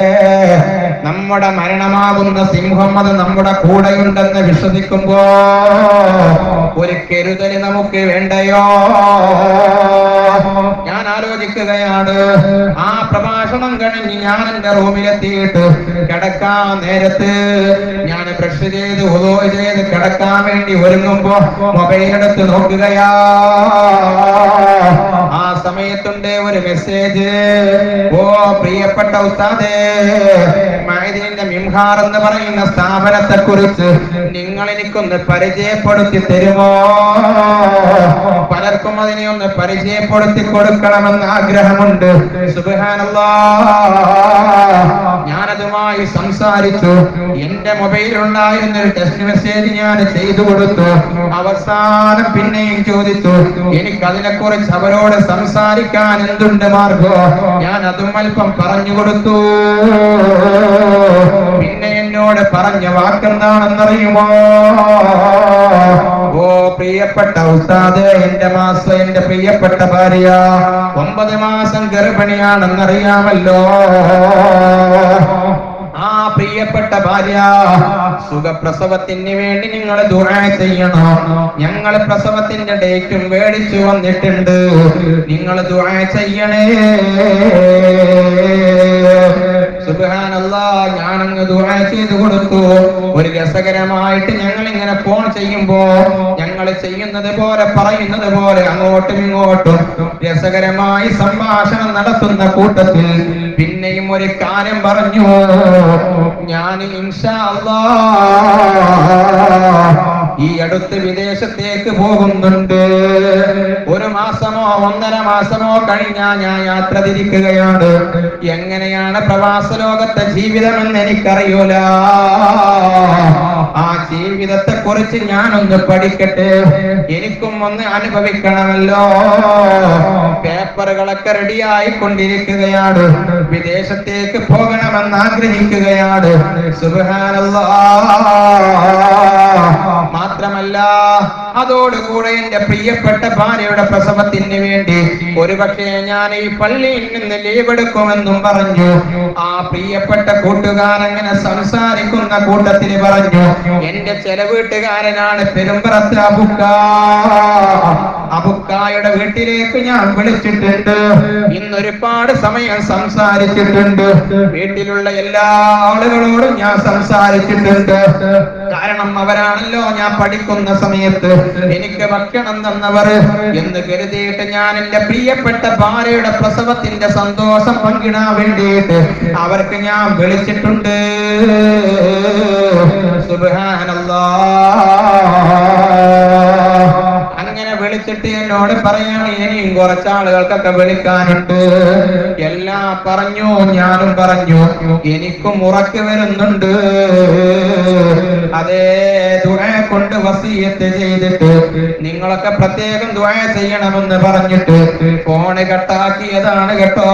നമ്മുടെ മരണമാകുന്ന സിംഹം അത് നമ്മുടെ കൂടെയുണ്ടെന്ന് വിശ്വസിക്കുമ്പോ ഒരു കരുതല് നമുക്ക് വേണ്ടയോ ഞാൻ ആലോചിക്കുകയാണ് ആ പ്രഭാഷണം കഴിഞ്ഞ് ഞാൻ എന്റെ റൂമിലെത്തിയിട്ട് കിടക്കാൻ നേരത്ത് ഞാൻ ബ്രഷ് ചെയ്ത് ഉദോ ചെയ്ത് കിടക്കാൻ വേണ്ടി ഒരുങ്ങുമ്പോ മൊബൈൽ എടുത്ത് നോക്കുകയാ ആ സമയത്തുണ്ട് ഒരു മെസ്സേജ് ഓ പ്രിയപ്പെട്ട ഉസ്താദേ മൈദിന്റെ മിംഹാർ എന്ന് പറയുന്ന സ്ഥാപനത്തെ കുറിച്ച് നിങ്ങൾ എനിക്കൊന്ന് പരിചയപ്പെടുത്തി തരുമോ പലർക്കും അതിനെ ഒന്ന് പരിചയപ്പെടുത്തി കൊടുക്കണമെന്ന് ആഗ്രഹമുണ്ട് സുബ്ഹാനല്ലാ ഞാനതുമായി സംസാരിച്ചു എന്റെ മൊബൈലിലുണ്ടായിരുന്ന ഒരു ടെക്സ്റ്റ് മെസ്സേജ് ഞാൻ ചെയ്തു കൊടുത്തു അവസാനം പിന്നെയും ചോദിച്ചു എനിക്ക് അതിനെ കുറിച്ച് അവരോട് സംസാരിക്കാൻ എന്തുണ്ട് മാർഗോ ഞാൻ അതും അല്പം പറഞ്ഞു കൊടുത്തു പിന്നെ എന്നോട് പറഞ്ഞ വാക്കെന്താണെന്നറിയുമോ ഓ പ്രിയപ്പെട്ട ഉസ്താദ് എന്റെ മാസം എന്റെ പ്രിയപ്പെട്ട ഭാര്യ ഒമ്പത് മാസം ഗർഭിണിയാണെന്നറിയാമല്ലോ ആ പ്രിയപ്പെട്ട ഭാര്യ സുഖപ്രസവത്തിന് വേണ്ടി നിങ്ങൾ ദുആ ചെയ്യണം ഞങ്ങൾ പ്രസവത്തിന്റെ ഡേറ്റും മേടിച്ചു വന്നിട്ടുണ്ട് നിങ്ങൾ ദുആ ചെയ്യണേ സുബ്ഹാനല്ലാ ഞാനങ്ങ് ദുആ ചെയ്തു കൊടുത്തു ഒരു രസകരമായിട്ട് ഞങ്ങൾ ഇങ്ങനെ ഫോൺ ചെയ്യുമ്പോ ഞങ്ങൾ ചെയ്യുന്നത് പോലെ പറയുന്നത് പോലെ അങ്ങോട്ടും ഇങ്ങോട്ടും രസകരമായി സംഭാഷണം നടത്തുന്ന കൂട്ടത്തിൽ പിന്നെയും ഒരു കാര്യം പറഞ്ഞു ഞാൻ ഇൻഷാ അല്ലാ ഈ അടുത്ത് വിദേശത്തേക്ക് പോകുന്നുണ്ട് ഒരു മാസമോ ഒന്നര മാസമോ കഴിഞ്ഞാ ഞാൻ യാത്ര തിരിക്കുകയാണ് എങ്ങനെയാണ് പ്രവാസ ലോകത്തെ ജീവിതമെന്ന് എനിക്കറിയൂല ആ ജീവിതത്തെ കുറിച്ച് ഞാനൊന്ന് പഠിക്കട്ടെ എനിക്കും ഒന്ന് അനുഭവിക്കണമല്ലോ പേപ്പറുകളൊക്കെ റെഡിയായി കൊണ്ടിരിക്കുകയാണ് വിദേശത്തേക്ക് പോകണമെന്ന് ആഗ്രഹിക്കുകയാണ് സുബ്ഹാനല്ലാ മാത്രമല്ല അതോടുകൂടെ എന്റെ പ്രിയപ്പെട്ട ഭാര്യയുടെ പ്രസവത്തിന് വേണ്ടി ഒരുപക്ഷെ ഞാൻ ഈ പള്ളിയിൽ നിന്ന് ലീവ് എടുക്കുമെന്നും പറഞ്ഞു ആ പ്രിയപ്പെട്ട കൂട്ടുകാരങ്ങനെ സംസാരിക്കുന്ന കൂട്ടത്തിൽ പറഞ്ഞു എന്റെ ചില വീട്ടുകാരനാണ് പെരുമ്പറത്ത് അബുക്ക അബുക്കായുടെ വീട്ടിലേക്ക് ഞാൻ വിളിച്ചിട്ടുണ്ട് ഇന്ന് ഒരുപാട് സമയം സംസാരിച്ചിട്ടുണ്ട് വീട്ടിലുള്ള എല്ലാ ആളുകളോടും ഞാൻ സംസാരിച്ചിട്ടുണ്ട് കാരണം അവരാണല്ലോ ഞാൻ പഠിക്കുന്ന സമയത്ത് എനിക്ക് ഭക്ഷണം തന്നവർ എന്ന് കരുതിയിട്ട് ഞാൻ എന്റെ പ്രിയപ്പെട്ട ഭാര്യയുടെ പ്രസവത്തിന്റെ സന്തോഷം പങ്കിടാൻ വേണ്ടിയിട്ട് അവർക്ക് ഞാൻ വിളിച്ചിട്ടുണ്ട് സുബ്ഹാനല്ലാ അങ്ങനെ വിളിച്ചിട്ട് എന്നോട് പറയാണ് ഇനിയും കുറച്ച് ആളുകൾക്കൊക്കെ വിളിക്കാനുണ്ട് എല്ലാം പറഞ്ഞു ഞാനും പറഞ്ഞു എനിക്കും ഉറക്ക് വരുന്നുണ്ട് അതേ ദുആ കൊണ്ട് വസീയത്ത് ചെയ്തിട്ട് നിങ്ങളൊക്കെ പ്രത്യേകം ദുആ ചെയ്യണമെന്ന് പറഞ്ഞിട്ട് ഫോണ് കട്ടാക്കിയതാണ് കേട്ടോ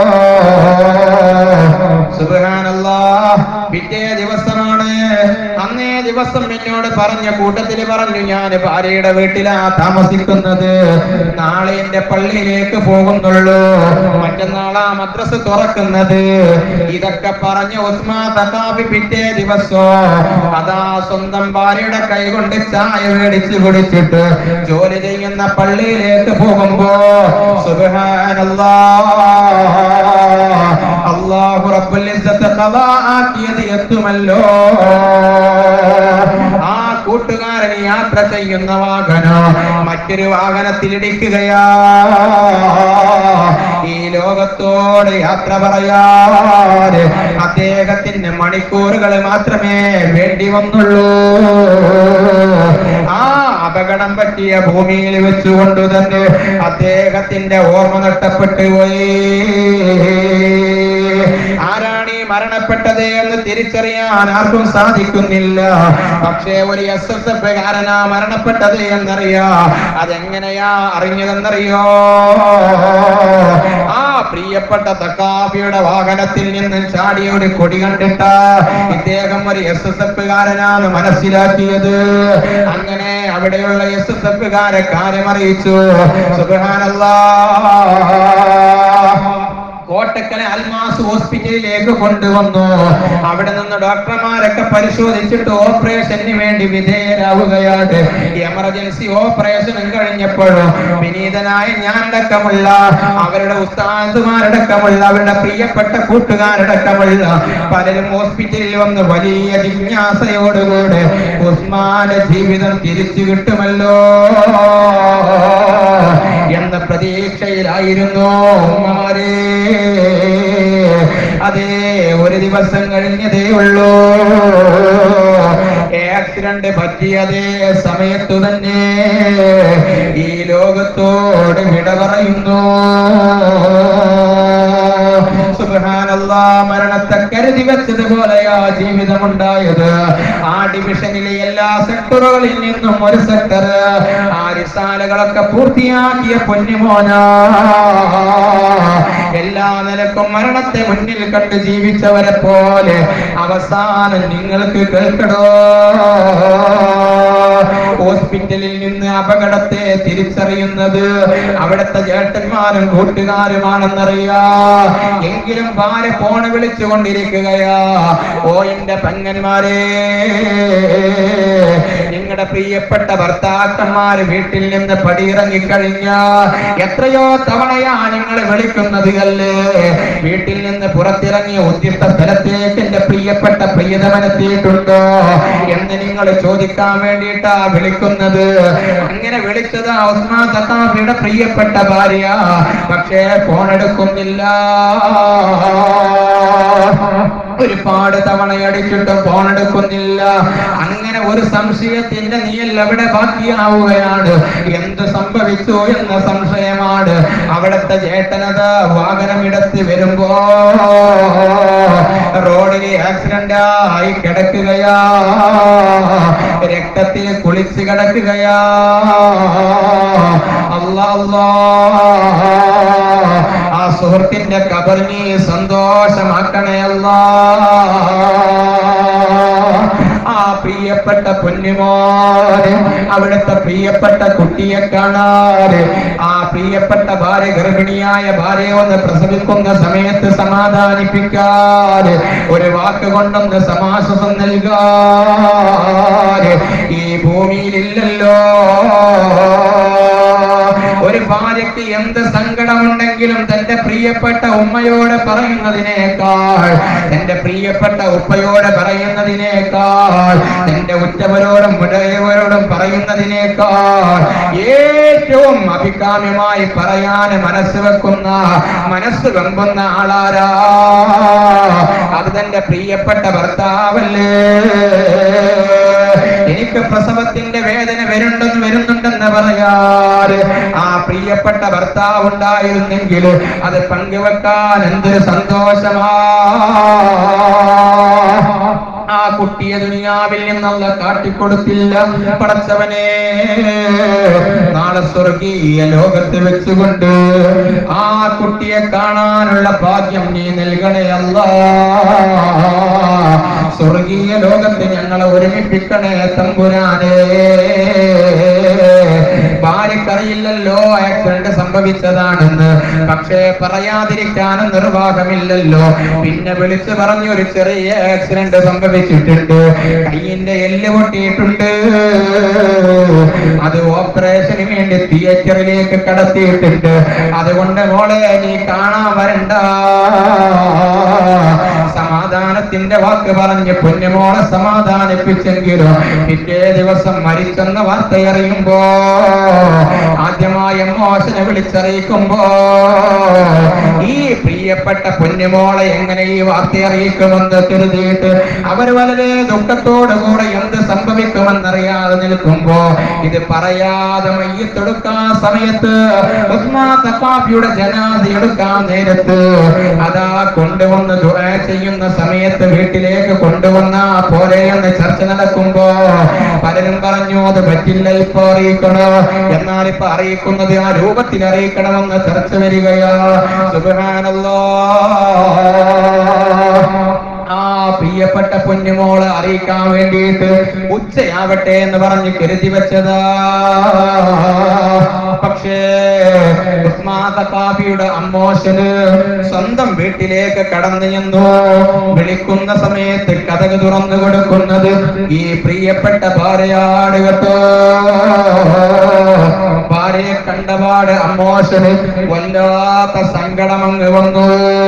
സുബ്ഹാനല്ലാ പിറ്റേ ദിവസമാണ് അന്നേ ദിവസം എന്നോട് പറഞ്ഞ കൂട്ടത്തിൽ പറഞ്ഞു ഞാൻ ഭാര്യയുടെ വീട്ടിലാ താമസിക്കുന്നത് നാളെ എന്റെ പള്ളിയിലേക്ക് പോകുന്നുള്ളൂ മറ്റന്നാളാ മദ്രസ തുറക്കുന്നത് ഇതൊക്കെ പറഞ്ഞ ഉസ്മാ തക്കാബി പിറ്റേ ദിവസം അതാ സ്വന്തം ഭാര്യയുടെ കൈ കൊണ്ട് ചായ മേടിച്ച് കുടിച്ചിട്ട് ജോലി ചെയ്യുന്ന പള്ളിയിലേക്ക് പോകുമ്പോ സുബ്ഹാനല്ലാ അല്ലാഹു റബ്ബുൽ ഇസ്സത്ത് ഖദാ ആക്കിയത് എത്തുമല്ലോ ആ കൂട്ടുകാരൻ യാത്ര ചെയ്യുന്ന വാഹനം മറ്റൊരു വാഹനത്തിൽ ഇടിക്കുകയാ ഈ ലോകത്തോട് യാത്ര പറയാതെ അദ്ദേഹത്തിന് മണിക്കൂറുകൾ മാത്രമേ വേണ്ടി വന്നുള്ളൂ ആ അപകടം പറ്റിയ ഭൂമിയിൽ വെച്ചുകൊണ്ട് തന്നെ അദ്ദേഹത്തിന്റെ ഓർമ്മ നഷ്ടപ്പെട്ടു പോയി ആരാണ് ഈ മരണപ്പെട്ടത് എന്ന് തിരിച്ചറിയാൻ ആർക്കും സാധിക്കുന്നില്ല പക്ഷേ ഒരു എസ് എസ് എഫ് കാരനാ മരണപ്പെട്ടത് എന്നറിയാ അതെങ്ങനെയാ അറിഞ്ഞതെന്നറിയോ ആ പ്രിയപ്പെട്ട തക്കാബിയുടെ വാഹനത്തിൽ നിന്ന് ചാടിയ ഒരു കൊടി കണ്ടിട്ട് ഇദ്ദേഹം ഒരു എസ് എസ് എഫ് കാരനാണ് മനസ്സിലാക്കിയത് അങ്ങനെ അവിടെയുള്ള എസ് എസ് എഫ് കാരെ കാര്യം അറിയിച്ചു സുബ്ഹാനല്ലാഹ് കോട്ടക്കലെ അൽമാസ് ഹോസ്പിറ്റലിലേക്ക് കൊണ്ടുവന്നു അവിടെ നിന്ന് ഡോക്ടർമാരൊക്കെ പരിശോധിച്ചിട്ട് ഓപ്പറേഷന് വേണ്ടി വിധേയരാവുകയാണ് എമർജൻസി ഓപ്പറേഷനും കഴിഞ്ഞപ്പോഴും വിനീതനായ ഞാനടക്കമുള്ള അവരുടെ ഉസ്താദുമാരടക്കമുള്ള അവരുടെ പ്രിയപ്പെട്ട കൂട്ടുകാരടക്കമുള്ള പലരും ഹോസ്പിറ്റലിൽ വന്ന് വലിയ ജിജ്ഞാസയോടുകൂടെ ഉസ്മാന്റെ ജീവിതം തിരിച്ചു കിട്ടുമല്ലോ എന്ന പ്രതീക്ഷയിലായിരുന്നു ഉമ്മമാരെ അതേ ഒരു ദിവസം കഴിഞ്ഞതേ ഉള്ളൂ ആക്സിഡന്റ് പറ്റിയതേ സമയത്തു തന്നെ ഈ ലോകത്തോട് വിട പറയുന്നു സുബ്ഹാനല്ലാ മരണത്തെ കരുതി വെച്ചതുപോലെയാ ജീവിതമുണ്ടായത് ആ ഡിവിഷനിലെ എല്ലാ സെക്ടറുകളിൽ നിന്നും ഒരു സെക്ടർ ആ റിസാലകളൊക്കെ പൂർത്തിയാക്കിയ പൊന്നുമോന എല്ലാ നിലക്കും മരണത്തെ മുന്നിൽ കണ്ട് ജീവിച്ചവരെ പോലെ അവസാനം നിങ്ങൾക്ക് കേൾക്കടോ ഹോസ്പിറ്റലിൽ നിന്ന് അപകടത്തെ തിരിച്ചറിയുന്നത് അവിടുത്തെ ചേട്ടന്മാരും കൂട്ടുകാരുമാണെന്നറിയാ എങ്കിലും ഭാര്യ ഫോണ് വിളിച്ചുകൊണ്ടിരിക്കുകയാ ഓ എന്റെ പെങ്ങന്മാരെ നിങ്ങളുടെ പ്രിയപ്പെട്ട ഭർത്താക്കന്മാര് വീട്ടിൽ നിന്ന് പടിയിറങ്ങിക്കഴിഞ്ഞ എത്രയോ തവണയാ നിങ്ങൾ വിളിക്കുന്നത് അല്ലേ വീട്ടിൽ നിന്ന് പുറത്തിറങ്ങിയ ഉദ്ദിഷ്ട സ്ഥലത്തേക്ക് എന്റെ പ്രിയപ്പെട്ട പ്രിയതമനെത്തിയിട്ടുണ്ടോ എന്ന് നിങ്ങൾ ചോദിക്കാൻ വേണ്ടിയിട്ടാ വിളിക്കുന്നത് അങ്ങനെ വിളിച്ചത് ഉസ്മാൻ തത്താഫിയുടെ പ്രിയപ്പെട്ട ഭാര്യ പക്ഷേ ഫോൺ എടുക്കുന്നില്ല ഒരുപാട് തവണ അടിച്ചിട്ട് ഫോൺ എടുക്കുന്നില്ല അങ്ങനെ ഒരു സംശയത്തിന്റെ നീൽ അവിടെ ബാക്കിയാവുകയാണ് എന്ത് സംഭവിച്ചു എന്ന സംശയമാണ് അവിടുത്തെ ചേട്ടനത് വാഹനമിടത്ത് വരുമ്പോ റോഡിൽ ആക്സിഡന്റ് ആയി കിടക്കുകയാ രക്തത്തിൽ കുളിച്ച് കിടക്കുകയാ അല്ലാ അല്ലാ ആ സുഹൃത്തിന്റെ കബറിനെ സന്തോഷമാക്കണേ അല്ലാ ആ പ്രിയപ്പെട്ട പൊന്നുമോന് അവിടുത്തെ പ്രിയപ്പെട്ട കുട്ടിയെ കാണാറ് ആ പ്രിയപ്പെട്ട ഭാര്യ ഗർഭിണിയായ ഭാര്യയെ ഒന്ന് പ്രസവിക്കുന്ന സമയത്ത് സമാധാനിപ്പിക്കാറ് ഒരു വാക്ക് കൊണ്ടൊന്ന് സമാശ്വാസം നൽകാറ് ഈ ഭൂമിയിലില്ലല്ലോ ഒരു ഭാര്യയ്ക്ക് എന്ത് സങ്കടമുണ്ടെങ്കിലും തന്റെ പ്രിയപ്പെട്ട ഉമ്മയോട് പറയുന്നതിനേക്കാൾ തന്റെ പ്രിയപ്പെട്ട ഉപ്പയോട് പറയുന്നതിനേക്കാൾ തന്റെ ഉറ്റവരോടും ഉടയവരോടും പറയുന്നതിനേക്കാൾ ഏറ്റവും അഭികാമ്യമായി പറയാൻ മനസ്സ് വെക്കുന്ന മനസ്സ് വെമ്പുന്ന ആളാരാ അത് തന്റെ പ്രിയപ്പെട്ട ഭർത്താവല്ലേ എനിക്ക് പ്രസവത്തിന്റെ വേദന വരുണ്ടെന്ന് വരുന്നുണ്ടെന്ന് പറയാറ് ആ പ്രിയപ്പെട്ട ഭർത്താവ് ഉണ്ടായിരുന്നെങ്കിൽ അത് പങ്കുവെക്കാൻ എന്തൊരു സന്തോഷമാ ആ കുട്ടിയെ ദുനിയാവിൽ നിന്നുള്ള കാട്ടിക്കൊടുത്തില്ല പടച്ചവനെ നാളെ സ്വർഗീയ ലോകത്ത് വെച്ചുകൊണ്ട് ആ കുട്ടിയെ കാണാനുള്ള ഭാഗ്യം നീ നൽകണേ അല്ലാ സ്വർഗീയ ലോകത്ത് ഞങ്ങളെ ഒരുമിപ്പിക്കണേ തമ്പുരാനേ ഭാര്യക്കറിയില്ലല്ലോ ആക്സിഡന്റ് സംഭവിച്ചതാണെന്ന് പക്ഷേ പറയാതിരിക്കാനും നിർവാഹമില്ലല്ലോ പിന്നെ വിളിച്ചു പറഞ്ഞു ഒരു ചെറിയ ആക്സിഡന്റ് സംഭവിച്ചിട്ടുണ്ട് കയ്യിന്റെ എല്ല് പൊട്ടിയിട്ടുണ്ട് അത് ഓപ്പറേഷന് വേണ്ടി തിയേറ്ററിലേക്ക് കടത്തിയിട്ടുണ്ട് അതുകൊണ്ട് മോളെ നീ കാണാൻ വരണ്ട സമാധാനത്തിന്റെ വാക്ക് പറഞ്ഞ് പൊന്നുമോളെ സമാധാനിപ്പിച്ചെങ്കിലും പിറ്റേ ദിവസം മരിച്ചെന്ന വാർത്ത അറിയുമ്പോ ആദ്യമായി മോശനെ വിളിച്ചറിയിക്കുമ്പോ ഈ പ്രിയപ്പെട്ട പൊന്നുമോളെ എങ്ങനെ ഈ വാർത്ത അറിയിക്കുമെന്ന് കരുതിയിട്ട് അവർ വളരെ ദുഃഖത്തോടു കൂടെ എന്ത് സംഭവിക്കുമെന്നറിയാതെ നിൽക്കുമ്പോ ഇത് പറയാതെ മയ്യത്തെടുക്കാൻ സമയത്ത് ഉസ്മാൻ തക്കാഫിയുടെ ജനാദ എടുക്കാൻ നേരത്ത് അതാ കൊണ്ടുവന്ന് ദുആ ചെയ്യുന്ന സമയത്ത് വീട്ടിലേക്ക് കൊണ്ടുവന്ന പോലെ എന്ന് ചർച്ച നടക്കുമ്പോ പലരും പറഞ്ഞു അത് പറ്റില്ല ഇപ്പൊ അറിയിക്കണോ എന്നാൽ ഇപ്പൊ അറിയിക്കുന്നത് ആ രൂപത്തിൽ അറിയിക്കണമെന്ന് ചർച്ച വരികയാ സുബ്ഹാനല്ലാഹ് ആ പ്രിയപ്പെട്ട പ്രിയപ്പെട്ട പൊന്നുമോള് അറിയിക്കാൻ വേണ്ടിയിട്ട് ഉച്ചയാവട്ടെ എന്ന് പറഞ്ഞ് കരുതി വെച്ചതാ പക്ഷേ ഉസ്മാതക്കാബിയുടെ അമ്മോശന് സ്വന്തം വീട്ടിലേക്ക് കടന്നു ചെന്നു വിളിക്കുന്ന സമയത്ത് കഥക് തുറന്നു കൊടുക്കുന്നത് ഈ പ്രിയപ്പെട്ട ഭാര്യയാണ് കേട്ടോ ഭാര്യയെ കണ്ടപാട് അമ്മോശന് വല്ലാത്ത സങ്കടമങ്ങ് വന്നു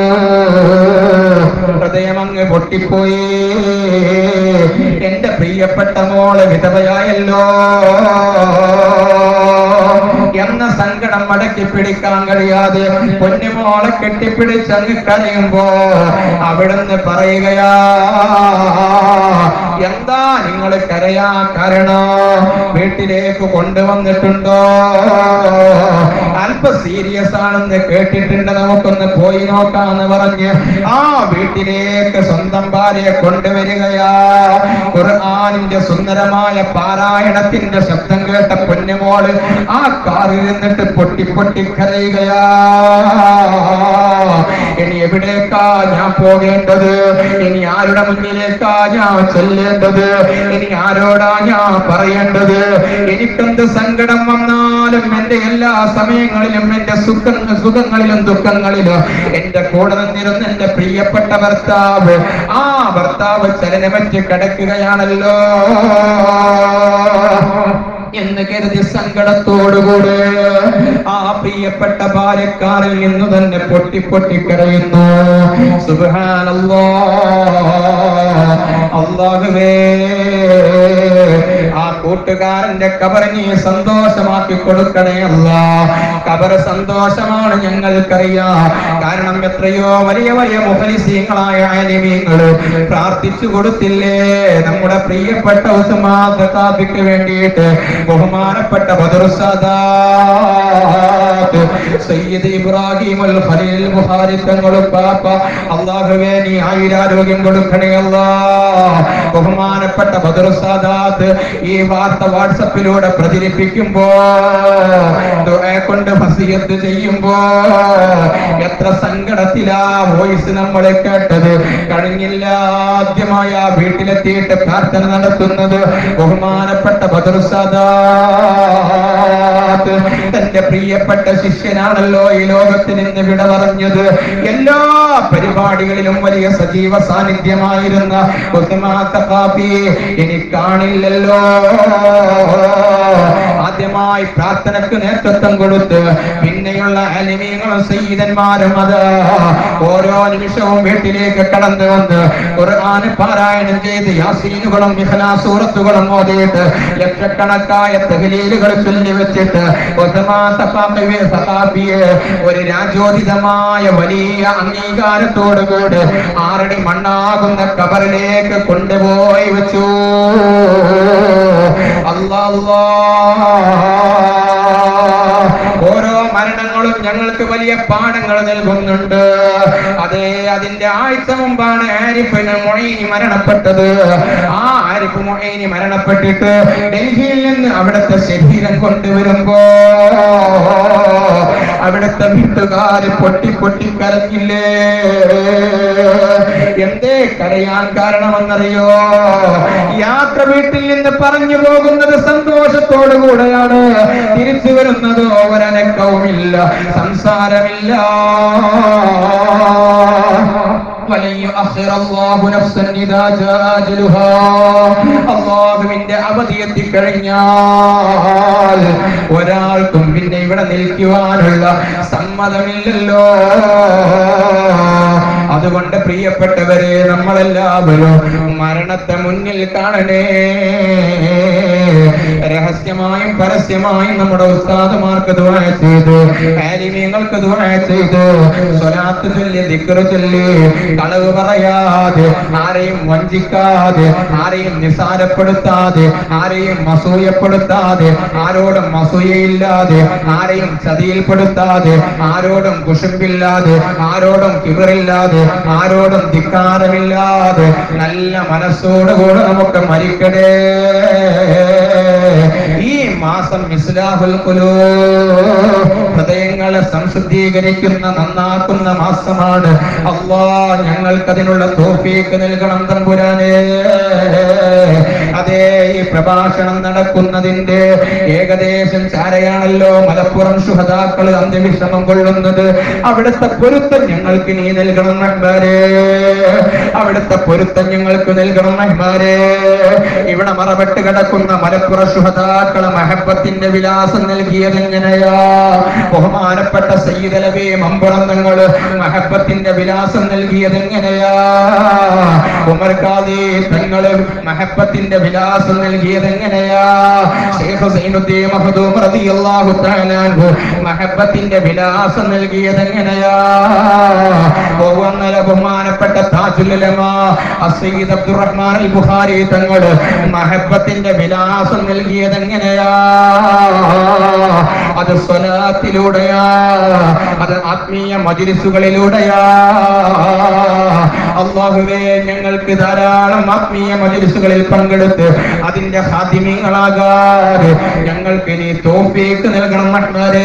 ഹൃദയമങ്ങ് പൊട്ടിപ്പോയി എന്റെ പ്രിയപ്പെട്ട മോള് വിധവയായല്ലോ എന്ന സങ്കടം മടക്കി പിടിക്കാൻ കഴിയാതെ പൊന്നുമോളെ കെട്ടിപ്പിടിച്ചങ്ങ് കരയുമ്പോ അവിടുന്ന് പറയുകയാ എന്താ നിങ്ങൾ കരയാ കാരണം വീട്ടിലേക്ക് കൊണ്ടുവന്നിട്ടുണ്ടോ അല്പ സീരിയസ് ആണെന്ന് കേട്ടിട്ടുണ്ട് നമുക്കൊന്ന് പോയി നോക്കാന്ന് പറഞ്ഞ് ആ വീട്ടിലേക്ക് സ്വന്തം ഭാര്യയെ കൊണ്ടുവരികയാ ഖുർആാനിന്റെ സുന്ദരമായ പാരായണത്തിന്റെ ശബ്ദം കേട്ട പൊന്നുമോള് ആ കാറിൽ നിന്നിട്ട് പൊട്ടി പൊട്ടി കരയുകയാ ഇനി എവിടേക്കാ ഞാൻ പോകേണ്ടത് ഇനി ആരുടെ മുന്നിലേക്കാ ഞാൻ ചെല്ലേണ്ടത് ഇനി ആരോടാ ഞാൻ പറയേണ്ടത് എനിക്കെന്ത് സങ്കടം വന്നാലും എന്റെ എല്ലാ സമയങ്ങളിലും എന്റെ സുഖ സുഖങ്ങളിലും ദുഃഖങ്ങളിലും എന്റെ കൂടെ നിന്നിരുന്ന എന്റെ പ്രിയപ്പെട്ട ഭർത്താവ് ആ ഭർത്താവ് ചലനമറ്റ് കിടക്കുകയാണല്ലോ എന്ന് കരുതി സങ്കടത്തോടുകൂടെ ആ പ്രിയപ്പെട്ട ഭാര്യക്കാരിൽ നിന്ന് തന്നെ പൊട്ടി പൊട്ടി കരയുന്നു സുബ്ഹാനല്ലാ അല്ലാഹുവേ ആ കൂട്ടുകാരന്റെ കബർ നീ സന്തോഷമാക്കി കൊടുക്കണേ അല്ല കബർ സന്തോഷമാണ് ഞങ്ങൾക്കറിയാം കാരണം എത്രയോ വലിയ വലിയ മുഖലിസീങ്ങളായ ആലിമീങ്ങൾ പ്രാർത്ഥിച്ചു കൊടുത്തില്ലേ നമ്മുടെ പ്രിയപ്പെട്ട ഉസ്മാക്ക് വേണ്ടിയിട്ട് ബഹുമാനപ്പെട്ട ബദർ സദാത്ത് സയ്യിദ് ഇബ്രാഹിം അൽ ഖലീൽ ബുഖാരി തങ്ങളും പാപ്പ അല്ലാഹുവേ നീ ആയുരാരോഗ്യം കൊടുക്കണേ അല്ലാ ബഹുമാനപ്പെട്ട ബദർ സാദാത്ത് ഈ വാർത്ത വാട്സപ്പിലൂടെ പ്രചരിപ്പിക്കുമ്പോ ദുആ കൊണ്ട് വസിയത്ത് ചെയ്യുമ്പോ എത്ര സങ്കടത്തിലാ വോയിസ് നമ്മൾ കേട്ടത് കഴിഞ്ഞില്ല ആദ്യമായ വീട്ടിലെത്തിയിട്ട് പ്രാർത്ഥന നടത്തുന്നത് ബഹുമാനപ്പെട്ട ബദർ സാദാത്ത് തന്റെ പ്രിയപ്പെട്ട ശിഷ്യനാണല്ലോ ഈ ലോകത്തിൽ നിന്ന് വിട പറഞ്ഞത് എല്ലാ പരിപാടികളിലും വലിയ സജീവ സാന്നിധ്യമായിരുന്ന ഉസ്മാത്ത കാപ്പി ഇനി കാണില്ലല്ലോ ആദ്യമായി പ്രാർത്ഥനക്ക് നേതൃത്വം കൊടുത്ത് പിന്നെയുള്ള അലിമീങ്ങളും സയ്യിദന്മാരും അത് ഓരോ നിമിഷവും വീട്ടിലേക്ക് കടന്നു വന്ന് ഖുർആൻ പാരായണം ചെയ്ത് യാസീനുകളും ഇഖ്ലാസൂറത്തുകളും ഓതിയിട്ട് ലക്ഷക്കണക്കായ തഹലീലുകൾ ചൊല്ലി വെച്ചിട്ട് ഉസ്മാൻ സഖാഫിയെ സഖാഫിയെ ഒരു രാജോദിതമായ വലിയ അംഗീകാരത്തോടുകൂടി ആറടി മണ്ണാകുന്ന കബറിലേക്ക് കൊണ്ടുപോയി വെച്ചു അല്ലാ അല്ലാ. ഓരോ മരണങ്ങളും ഞങ്ങൾക്ക് വലിയ പാഠങ്ങൾ നൽകുന്നുണ്ട് അതെ അതിന്റെ ആഴ്ച മുമ്പാണ് ആരിഫിന് മൊയ്നി മരണപ്പെട്ടത് ആ ആരിഫ് മൊയ്നി മരണപ്പെട്ടിട്ട് ഡൽഹിയിൽ നിന്ന് അവിടുത്തെ ശരീരം കൊണ്ടുവരുമ്പോ അവിടുത്തെ വീട്ടുകാര് പൊട്ടി പൊട്ടി കരഞ്ഞില്ലേ എന്തേ കരയാൻ കാരണമെന്നറിയോ യാത്ര വീട്ടിൽ നിന്ന് പറഞ്ഞു പോകുന്നത് സന്തോഷത്തോടു കൂടെയാണ് തിരിച്ചു വരുന്നതോ ഒരനക്കവുമില്ല സംസാരമില്ല ولن يؤخر الله نفسا إذا جاء أجلها അള്ളാഹുവിന്റെ അവധി എത്തിക്കഴിഞ്ഞാൽ ഒരാൾക്കും പിന്നെ ഇവിടെ നിൽക്കുവാനുള്ള സമ്മതമില്ലല്ലോ അതുകൊണ്ട് പ്രിയപ്പെട്ടവരെ നമ്മളെല്ലാവരും മരണത്തെ മുന്നിൽ കാണണേ രഹസ്യമായും പരസ്യമായും നമ്മുടെ ഉസ്താദുമാർക്ക് ദുആ ചെയ്തു ആലിമീങ്ങൾക്ക് ദുആ ചെയ്തു സ്വലാത്ത് ചൊല്ലി ദിക്റ് ചൊല്ലി കളവ് പറയാതെ ആരെയും വഞ്ചിക്കാതെ ആരെയും നിസാരപ്പെടുത്താതെ ആരെയും അസൂയപ്പെടുത്താതെ ആരോടും അസൂയയില്ലാതെ ആരെയും ചതിയിൽപ്പെടുത്താതെ ആരോടും കുശുമ്പില്ലാതെ ആരോടും കിബറില്ലാതെ ആരോടും ധിക്കാരമില്ലാതെ നല്ല മനസ്സോടുകൂടെ നമുക്ക് മരിക്കണേ ഈ മാസം ഇസ്ലാഹുൽ ഖുലൂബ് ഹൃദയങ്ങളെ സംശുദ്ധീകരിക്കുന്ന നന്നാക്കുന്ന മാസമാണ് അള്ളാ ഞങ്ങൾക്കതിനുള്ള തോഫീക്ക് നൽകണം തമ്പുരാനേ അതേ ഈ പ്രഭാഷണം നടക്കുന്നതിന്റെ ഏകദേശം ചാരയാണല്ലോ മലപ്പുറം ശുഹതാക്കൾ അന്ത്യവിശ്രമം കൊള്ളുന്നത് അവിടുത്തെ പൊരുത്തം ഞങ്ങൾക്ക് നീ നൽകണം റഹ്മാനേ അവിടുത്തെ പൊരുത്തം ഞങ്ങൾക്ക് നൽകണം റഹ്മാനേ ഇവിടെ മറപെട്ട് കിടക്കുന്ന മലപ്പുറ ശുഹതാക്കളെ മഹബത്തിന്റെ വിലാസം നൽകിയത് എങ്ങനെയാ ബഹുമാനപ്പെട്ട സയ്യിദലവേ മമ്പുറം തങ്ങള് മഹബത്തിന്റെ വിലാസം നൽകിയത് എങ്ങനെയാ ഉമർ ഖാദി തങ്ങള് മഹബത്തിന്റെ വിലാസം നൽകിയത് എങ്ങനെയാ ശൈഖ് സൈനുദ്ദീൻ മഖ്ദൂം റളിയല്ലാഹു തആല അൻഹു മഹബത്തിന്റെ വിലാസം നൽകിയത് എങ്ങനെയാ പോകുന്നല ബഹുമാനപ്പെട്ട താജുൽ ഉലമ അസയ്യിദ് അബ്ദുറഹ്മാൻ അൽ ബുഖാരി തങ്ങൾ മഹബത്തിന്റെ വിലാസം നൽകിയത് എങ്ങനെയാ അത് സ്വലാത്തിലൂടെയാ അത് ആത്മീയ മജിലിസുകളിലൂടെയാ അള്ളാഹുവേ ഞങ്ങൾക്ക് ധാരാളം ആത്മീയ മജിലിസുകളിൽ പങ്കെടുത്ത് അതിന്റെ ഹാദിമ്യങ്ങളാകാതെ ഞങ്ങൾക്ക് നീ തോഫീക്ക് നൽകണം റഹ്മാനേ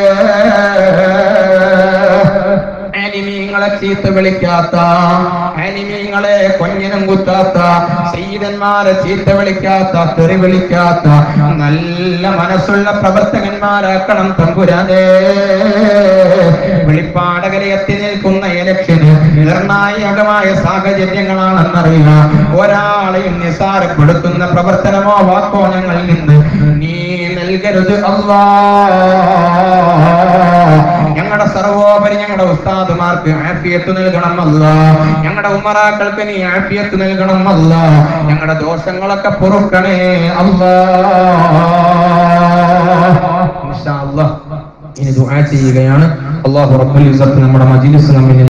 ആനിമീങ്ങളെ ചീത്ത വിളിക്കാത്ത ആനിമീങ്ങളെ കൊഞ്ഞനം കുത്താത്ത സീതന്മാരെ ചീത്ത വിളിക്കാത്ത തെറി വിളിക്കാത്ത നല്ല മനസ്സുള്ള പ്രവർത്തകന്മാരാക്കണം തമ്പുരാനേ വെളിപ്പാടകരെ എത്തി നിൽക്കുന്ന ഇലക്ഷന് നിർണായകമായ സാഹചര്യങ്ങളാണെന്നറിയാം ഒരാളെയും നിസാരപ്പെടുത്തുന്ന പ്രവർത്തനമോ വാക്കോ ഞങ്ങളിൽ നിന്ന് നീ നൽകരുത് അള്ളാ ഞങ്ങളുടെ സർവോപരി ഞങ്ങളുടെ ഉസ്താദുമാർക്ക് ആഫിയത്ത് നൽകണം അല്ല ഞങ്ങളുടെ ഉമറാക്കൾക്ക് നീ ആഫിയത്ത് നൽകണം അല്ല ഞങ്ങളുടെ ദോഷങ്ങളൊക്കെ പൊറുക്കണേ അല്ലാ ഇൻഷാ അല്ലാഹ് ഇനി ദുആ ചെയ്യുകയാണ് അള്ളാഹു റബ്ബുൽ ഇസ്സത്ത് നമ്മുടെ മജ്ലിസ് നമ്മിൽ